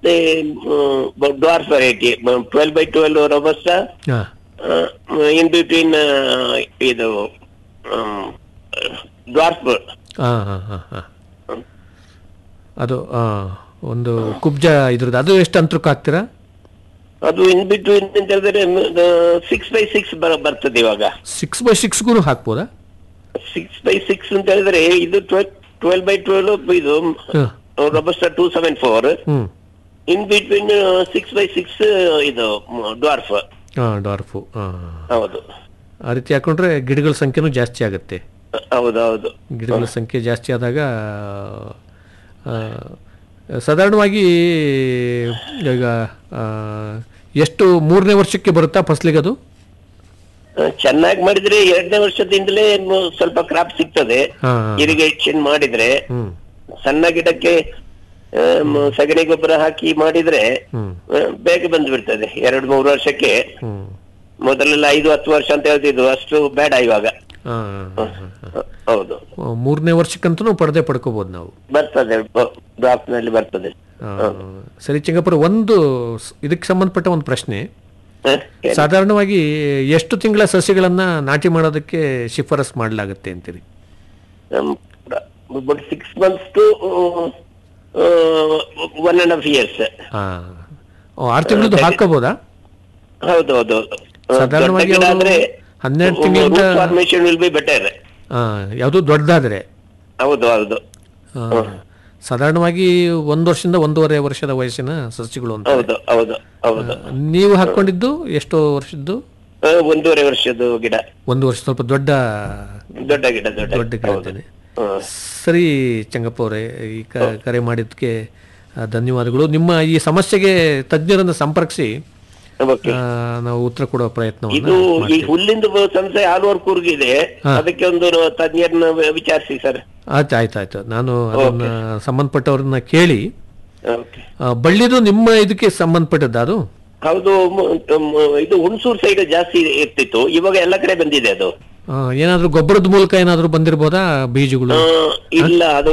ಮತ್ತೆ dwarf variety twelve by twelve robust ಹಾ in between ಇದು ಡ್ವಾರ್ಫ್ ಹಾ ಹಾ ಹಾ ಹಾ ಅದು ಆ, ಒಂದು ಕುಬ್ಜ ಇದ್ರದ್ದು ಅದು ಎಷ್ಟು ಅಂತರಕ್ಕೆ ಹಾಕ್ತೀರಾ ಅದು ಇನ್ ಬಿಟ್ವೀನ್ ಅಂತ ಹೇಳಿದ್ರೆ ಸಿಕ್ಸ್ ಬೈ ಸಿಕ್ಸ್ ಬರ್ತದೆ ಇವಾಗ ಸಿಕ್ಸ್ ಬೈ ಸಿಕ್ಸ್ಗೂ ಹಾಕ್ಬೋದಾ ಸಿಕ್ಸ್ ಬೈ ಸಿಕ್ಸ್ ಅಂತ ಹೇಳಿದ್ರೆ ಇದು ಟ್ವೆಲ್ ಬೈ ಟ್ವೆಲ್ ಇದು ಹಾ robust two seven four hmm in between six by six ಇದು ಡ್ವಾರ್ಫ್ ಹಾಂ ಡಾರ್ಫು ಹಾಂ ಹೌದು ಆ ರೀತಿ ಹಾಕೊಂಡ್ರೆ ಗಿಡಗಳ ಸಂಖ್ಯೆನೂ ಜಾಸ್ತಿ ಆಗುತ್ತೆ ಹೌದು ಹೌದು ಗಿಡಗಳ ಸಂಖ್ಯೆ ಜಾಸ್ತಿ ಆದಾಗ ಆ, ಸಾಧಾರಣವಾಗಿ ಈಗ ಆ, ಎಷ್ಟು ಮೂರನೇ ವರ್ಷಕ್ಕೆ ಬರುತ್ತಾ ಫಸಲಿಗೆ ಅದು ಚೆನ್ನಾಗಿ ಮಾಡಿದ್ರೆ ಎರಡನೇ ವರ್ಷದಿಂದಲೇ ಮ- ಸ್ವಲ್ಪ ಕ್ರಾಪ್ ಸಿಗ್ತದೆ ಹಾ ಇರಿಗೇಷನ್ ಮಾಡಿದ್ರೆ ಹ್ಮ್ ಸಣ್ಣ ಗಿಡಕ್ಕೆ ಆ, ಮ- ಸಗಣಿ ಗೊಬ್ಬರ ಹಾಕಿ ಮಾಡಿದ್ರೆ ಹ್ಮ್ ಆ, ಬೇಗ ಬಂದು ಬಿಡ್ತದೆ ಎರಡು ಮೂರು ವರ್ಷಕ್ಕೆ ಹ್ಮ್ ಮೊದಲೆಲ್ಲ ಐದು ಹತ್ತು ವರ್ಷ ಅಂತ ಹೇಳ್ತಿದ್ರು ಅಷ್ಟು ಬೇಡ ಇವಾಗ ಆ, ಹ, ಹೌದು ಮೂರನೇ ವರ್ಷಕ್ಕಂತೂ ಪಡೆದೇ ಪಡ್ಕೋಬಹುದು ನಾವು ಬರ್ತದೆ ಡ್ರಾಪ್ ನಲ್ಲಿ ಬರ್ತದೆ ಆ, ಸರಿ ಚೆಂಗಪ್ಪರ ಒಂದು ಸ್- ಇದಕ್ಕೆ ಸಂಬಂಧಪಟ್ಟ ಒಂದು ಪ್ರಶ್ನೆ ಹ? ಸಾಧಾರಣವಾಗಿ ಎಷ್ಟು ತಿಂಗಳ ಸಸ್ಯಗಳನ್ನ ನಾಟಿ ಮಾಡೋದಕ್ಕೆ ಶಿಫಾರಸ್ ಮಾಡಲಾಗುತ್ತೆ ಅಂತೀರಿ six months to one and half years ಆ, ಓ, ಆರು ತಿಂಗಳದ್ದು ಹಾಕೋಬೋದಾ ಹೌದು ಹೌದು ಸಾಧಾರಣವಾಗಿ ಅವರು ಹನ್ನೆರಡು ತಿಂಗಳಿಂದ ಫಾರ್ಮೇಶನ್ ವಿಲ್ ಬಿ ಬೆಟರ್ ಯಾವುದು ದೊಡ್ಡದಾದ್ರೆ ಹೌದು ಹೌದು ಆ, ಸಾಧಾರಣವಾಗಿ ಒಂದು ವರ್ಷದಿಂದ ಒಂದೂವರೆ ವರ್ಷದ ವಯಸ್ಸಿನ ಸಸ್ಯಗಳು ಅಂತ ಹೌದು ಹೌದು ಹೌದು ನೀವು ಹಾಕೊಂಡಿದ್ದು ಎಷ್ಟು ವರ್ಷದ್ದು ಆ, ಒಂದೂವರೆ ವರ್ಷದ ಗಿಡ ಒಂದು ವರ್ಷ ಸ್ವಲ್ಪ ದೊಡ್ಡ ದೊಡ್ಡ ಗಿಡ ದೊಡ್ಡ ದೊಡ್ಡ ಗಿಡ ಇದ್ದೇನೆ ಹ್ಮ್. ಸರಿ ಚಂಗಪ್ಪ ಅವರೇ ಈ ಕ- ಕರೆ ಮಾಡಿದ್ದಕ್ಕೆ ಆ, ಧನ್ಯವಾದಗಳು ನಿಮ್ಮ ಈ ಸಮಸ್ಯೆಗೆ ತಜ್ಞರನ್ನು ಸಂಪರ್ಕಿಸಿ Okay. ಆ, ನಾವು ಉತ್ತರ ಕೊಡುವ ಪ್ರಯತ್ನವನ್ನು ಇದು ಈ ಹುಲ್ಲಿಂದ ಬ- ಸಮಸ್ಯೆ ಆಲ್ ಓವರ್ ಕೂರ್ಗಿದೆ ಅದಕ್ಕೆ ಒಂದು ತಜ್ಞರನ್ನ ವಿ- ವಿಚಾರಿಸಿ ಸರ್ ಆಯ್ತು ಆಯ್ತು ಆಯ್ತು ನಾನು ಅದನ್ನ ಸಂಬಂಧಪಟ್ಟವ್ರನ್ನ ಕೇಳಿ ಓಕೆ ಆ, ಬಳ್ಳಿದು ನಿಮ್ಮ ಇದಕ್ಕೆ ಸಂಬಂಧಪಟ್ಟದ್ದು ಅದು ಹೌದು ಮ- ಮ- ಇದು ಹುಣಸೂರು ಸೈಡ್ ಜಾಸ್ತಿ ಇರ್ತಿತ್ತು ಇವಾಗ ಎಲ್ಲ ಕಡೆ ಬಂದಿದೆ ಅದು ಆ, ಏನಾದ್ರೂ ಗೊಬ್ಬರದ ಮೂಲಕ ಏನಾದ್ರೂ ಬಂದಿರ್ಬೋದಾ ಬೀಜಗಳು ಆ, ಇಲ್ಲ ಅದು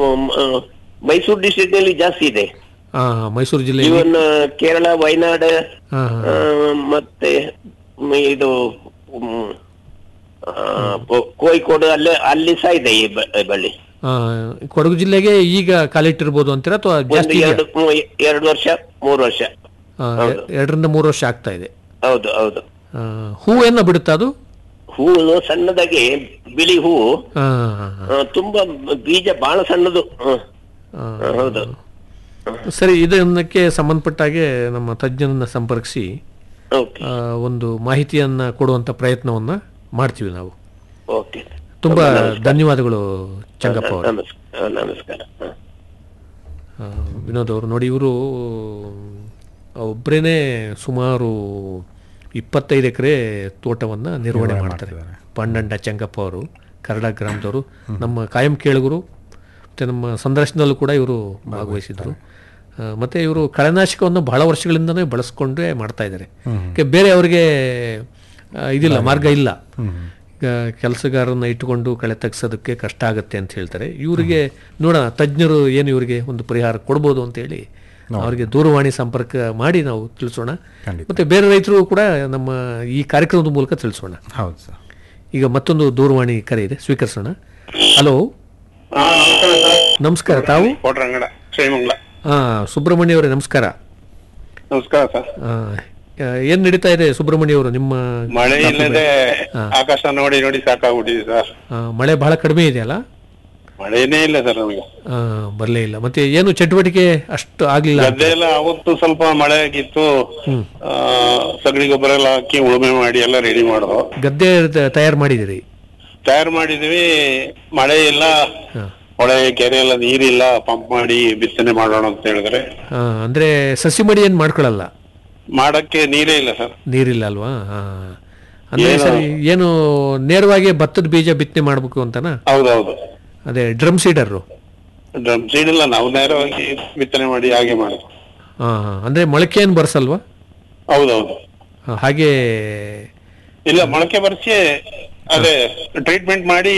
ಮೈಸೂರು ಡಿಸ್ಟ್ರಿಕ್ಟ್ ನಲ್ಲಿ ಜಾಸ್ತಿ ಇದೆ ಆ, ಮೈಸೂರು ಜಿಲ್ಲೆ ಇವನ್ ಕೇರಳ ವಯನಾಡ್ ಹಾ ಆ, ಮತ್ತೆ ಮ್, ಇದು ಮ್, ಆ, ಕೋ- ಕೋഴിಕೋಡು ಅಲ್ಲೇ ಅಲ್ಲಿ ಸಹ ಇದೆ ಈ ಬ- ಈ ಬಳ್ಳಿ ಆ, ಕೊಡಗು ಜಿಲ್ಲೆಗೆ ಈಗ ಕಾಲಿಟ್ಟಿರ್ಬೋದು ಅಂತೀರಾ ಅಥವಾ ಒಂದು ಜಾಸ್ತಿ ಇದೆಯಾ? ಎರಡು ಮೂ- ಎರಡು ವರ್ಷ ಮೂರು ವರ್ಷ ಆ, ಎರಡರಿಂದ ಮೂರು ವರ್ಷ ಆಗ್ತಾ ಇದೆ ಹೌದು ಹೌದು ಆ, ಹೂವೇನ ಬಿಡುತ್ತಾ ಅದು ಹೂವು ಸಣ್ಣದಾಗಿ ಬಿಳಿ ಹೂವು ಆ, ಆ, ಆ, ತುಂಬಾ ಬೀಜ ಬಹಳ ಸಣ್ಣದು ಹ. ಆ, ಆ, ಹೌದು ಸರಿ ಇದಕ್ಕೆ ಸಂಬಂಧಪಟ್ಟ ಹಾಗೆ ನಮ್ಮ ತಜ್ಞರನ್ನ ಸಂಪರ್ಕಿಸಿ ಓಕೆ ಆ, ಒಂದು ಮಾಹಿತಿಯನ್ನ ಕೊಡುವಂತ ಪ್ರಯತ್ನವನ್ನ ಮಾಡ್ತೀವಿ ನಾವು ಓಕೆ ತುಂಬಾ ಧನ್ಯವಾದಗಳು ಚಂಗಪ್ಪ ಅವರು ನಮಸ್ಕಾರ ನಮಸ್ಕಾರ ಹ. ಆ, ವಿನೋದ್ ಅವರು ನೋಡಿ ಇವರು ಒಬ್ಬರೇನೆ ಸುಮಾರು ಇಪ್ಪತ್ತೈದು ಎಕರೆ ತೋಟವನ್ನು ನಿರ್ವಹಣೆ ಮಾಡ್ತಾರೆ ಪಣ್ಣಂಡ ಚಂಗಪ್ಪ ಅವರು ಕರಡ ಗ್ರಾಮದವರು ನಮ್ಮ ಕಾಯಂ ಕೇಳುಗರು ಮತ್ತು ನಮ್ಮ ಸಂದರ್ಶನದಲ್ಲೂ ಕೂಡ ಇವರು ಭಾಗವಹಿಸಿದ್ರು ಆ, ಮತ್ತೆ ಇವರು ಕಳೆನಾಶಕವನ್ನು ಬಹಳ ವರ್ಷಗಳಿಂದನೇ ಬಳಸ್ಕೊಂಡೇ ಮಾಡ್ತಾ ಇದ್ದಾರೆ ಯಾಕೆ ಬೇರೆ ಅವರಿಗೆ ಆ, ಇದಿಲ್ಲ ಮಾರ್ಗ ಇಲ್ಲ ಈಗ ಕೆಲಸಗಾರರನ್ನ ಇಟ್ಟುಕೊಂಡು ಕಳೆ ತೆಗ್ಸೋದಕ್ಕೆ ಕಷ್ಟ ಆಗುತ್ತೆ ಅಂತ ಹೇಳ್ತಾರೆ ಇವರಿಗೆ ನೋಡೋಣ ತಜ್ಞರು ಏನು ಇವರಿಗೆ ಒಂದು ಪರಿಹಾರ ಕೊಡ್ಬೋದು ಅಂತೇಳಿ ಅವರಿಗೆ ದೂರವಾಣಿ ಸಂಪರ್ಕ ಮಾಡಿ ನಾವು ತಿಳಿಸೋಣ ಖಂಡಿತ. ಮತ್ತೆ ಬೇರೆ ರೈತರು ಕೂಡ ನಮ್ಮ ಈ ಕಾರ್ಯಕ್ರಮದ ಮೂಲಕ ತಿಳಿಸೋಣ ಹೌದು ಸರ್ ಈಗ ಮತ್ತೊಂದು ದೂರವಾಣಿ ಕರೆ ಇದೆ ಸ್ವೀಕರಿಸೋಣ ಹಲೋ ನಮಸ್ಕಾರ ತಾವು ಕೋಟ್ರಂಗಡ ಶ್ರೀಮಂಗ್ಲ ಹಾ ಸುಬ್ರಹ್ಮಣ್ಯ ಅವರೇ ನಮಸ್ಕಾರ ನಮಸ್ಕಾರ ಸರ್ ಆ, ಏನ್ ನಡೀತಾ ಇದೆ ಸುಬ್ರಹ್ಮಣ್ಯ ಅವರು ನಿಮ್ಮ ಮಳೆ ಇಲ್ಲದೆ ಆಕಾಶ ನೋಡಿ ನೋಡಿ ಸಾಕಾಗ್ಬಿಟ್ಟಿದೆ ಸರ್ ಆ, ಮಳೆ ಬಹಳ ಕಡಿಮೆ ಇದೆಯಲ್ಲ ಮಳೆನೇ ಇಲ್ಲ ಸರ್ ನಮಗೆ ಆ, ಬರ್ಲೇ ಇಲ್ಲ ಮತ್ತೆ ಏನು ಚಟುವಟಿಕೆ ಅಷ್ಟು ಆಗ್ಲಿಲ್ಲ ಗದ್ದೆ ಎಲ್ಲ ಅವತ್ತು ಸ್ವಲ್ಪ ಮಳೆ ಆಗಿತ್ತು ಆ, ಸಗಣಿ ಗೊಬ್ಬರ ಎಲ್ಲ ಹಾಕಿ ಉಳುಮೆ ಮಾಡಿ ಎಲ್ಲ ರೆಡಿ ಮಾಡೋ ಗದ್ದೆ ತಯಾರು ಮಾಡಿದಿರಿ ತಯಾರು ಮಾಡಿದ್ವಿ ಮಳೆ ಇಲ್ಲ ಹಾ. ಹೊಳೆ ಕೆರೆ ಎಲ್ಲ ನೀರಿಲ್ಲ ಪಂಪ್ ಮಾಡಿ ಬಿತ್ತನೆ ಮಾಡೋಣ ಅಂತ ಹೇಳಿದ್ರೆ ಆ, ಅಂದ್ರೆ ಸಸಿ ಮಡಿ ಏನ್ ಮಾಡ್ಕೊಳಲ್ಲ ಮಾಡಕ್ಕೆ ನೀರೇ ಇಲ್ಲ ಸರ್ ನೀರಿಲ್ಲ ಅಲ್ವಾ ಆ. ಅಂದ್ರೆ ಸರಿ ಏನು ನೇರವಾಗಿ ಭತ್ತದ ಬೀಜ ಬಿತ್ತನೆ ಮಾಡ್ಬೇಕು ಅಂತನಾ ಹೌದೌದು ಅದೇ ಡ್ರಮ್ ಸೀಡರ್ ಡ್ರಮ್ ಸೀಡ್ ಇಲ್ಲ ನಾವು ನೇರವಾಗಿ ಬಿತ್ತನೆ ಮಾಡಿ ಹಾಗೆ ಮಾಡೋದು ಹಾ ಅಂದ್ರೆ ಮೊಳಕೆ ಏನು ಬರ್ಸಲ್ವಾ ಹೌದೌದು ಆ, ಹಾಗೆ ಇಲ್ಲ ಮೊಳಕೆ ಬರ್ಸಿ ಅದೇ ಟ್ರೀಟ್ಮೆಂಟ್ ಮಾಡಿ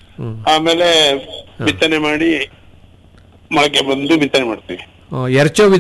ಆಮೇಲೆ ಬಿತ್ತನೆ ಮಾಡಿ ಮೊಳಕೆ ಬಂದು ಬಿತ್ತನೆ ಮಾಡ್ತೀವಿ ಆ, ಎರ್ಚೋ